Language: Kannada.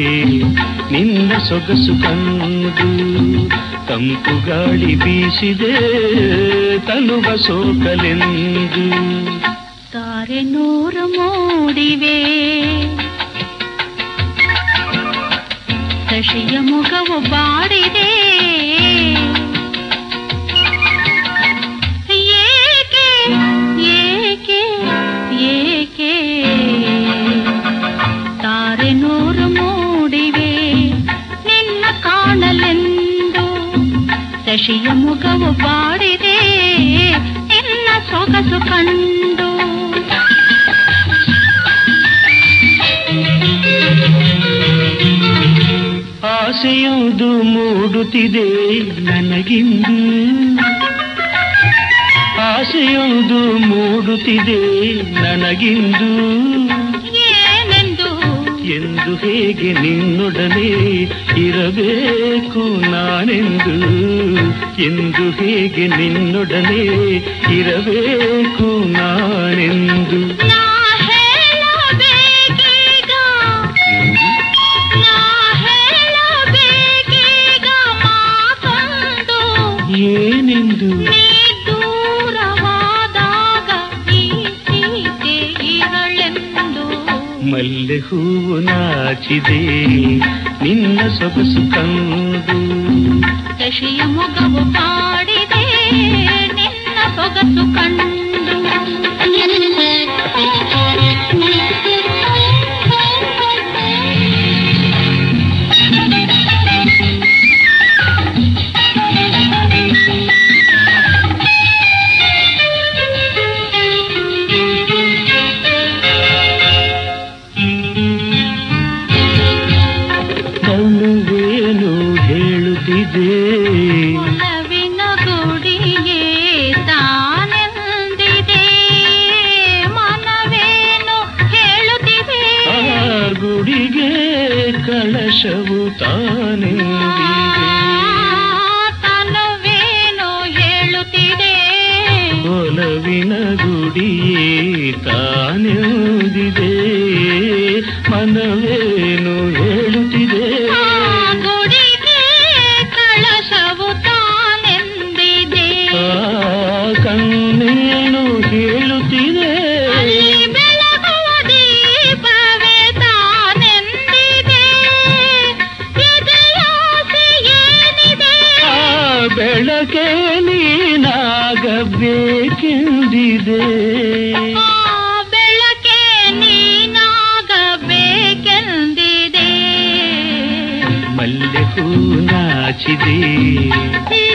ನಿನ್ನ ಸೊಗಸು ಕಂಡು ತಂಪು ಗಾಳಿ ಬೀಸಿದೆ ತನುವ ಸೋಕಲೆಂದು ತಾರೆ ನೂರು ಮೂಡಿವೆ ಶಶಿಯ ಮುಖವು ಬಾಡಿದೆ ಏಕೆ ಏಕೆ ಏಕೆ ತಾರೆ ನೂರು ಮೂಡಿವೆ ನಿನ್ನ ಕಾಣಲೆಂದು ಶಶಿಯ ಮುಖವು ಬಾಡಿದೆ ನಿನ್ನ ಸೊಗಸು ಕಂಡು ಆಸೆಯುವುದು ಮೂಡುತ್ತಿದೆ ನನಗಿಂದು ಆಸೆಯುವುದು ಮೂಡುತ್ತಿದೆ ನನಗಿಂದು ಏನೆಂದು ಎಂದು ಹೇಗೆ ನಿನ್ನೊಡನೆ ಇರಬೇಕು ನಾನೆಂದು ಎಂದು ಹೇಗೆ ನಿನ್ನೊಡನೆ ಇರಬೇಕು ನಾನೆಂದು ನಾ ಹೇಳಬೇಕೀಗ ನಾ ಹೇಳಬೇಕೀಗ ಮಾತೊಂದು ಏನೆಂದು ನೀ ದೂರವಾದಾಗ ಈ ಸೀತೆ ಇರಳೆಂದು ಮಲ್ಲೆ ಹೂವು ನಾಚಿದೆ ನಿನ್ನ ಸೊಗಸು ಕಂಡು ಶಶಿಯ ಮೊಗವು ಪಾಡಿದೆ ನಿನ್ನ ಸೊಗಸು ಕಂಡು ನಲ್ಲುವೇನು ಹೇಳುತ್ತಿದೆ ಒಲವಿನ ಗುಡಿಗೆ ತಾನೆಂದಿದೆ ಮನವೇನು ಹೇಳುತ್ತಿದೆ ಆ ಗುಡಿಗೆ ಕಳಶವು ತಾನೆಂದಿದೆ ತನುವೇನು ಹೇಳುತ್ತಿದೆ ಒಲವಿನ ಗುಡಿಯೇ ತಾನೆಂದಿದೆ ಮನವೇನು ಹೇಳುತ್ತಿದೆ ಆ ಗುಡಿಗೆ ಕಳಶವು ತಾನೆಂದಿದೆ ಆ ಕಣ್ಣೇನು ಹೇಳುತ್ತಿದೆ ಅಲ್ಲಿ ಬೆಳಗುವ ದೀಪವೇ ತಾನೆಂದಿದೆ ಎದೆಯಾಸೆ ಏನಿದೆ ಆ ಬೆಳಕೆ ನೀನಾಗಬೇಕೆಂದಿದೆ ಆ ಬೆಳಕೆ ನೀನಾಗಬೇಕೆಂದಿದೆ ಮಲ್ಲೆ ಹೂ ನಾಚಿದೆ ಈ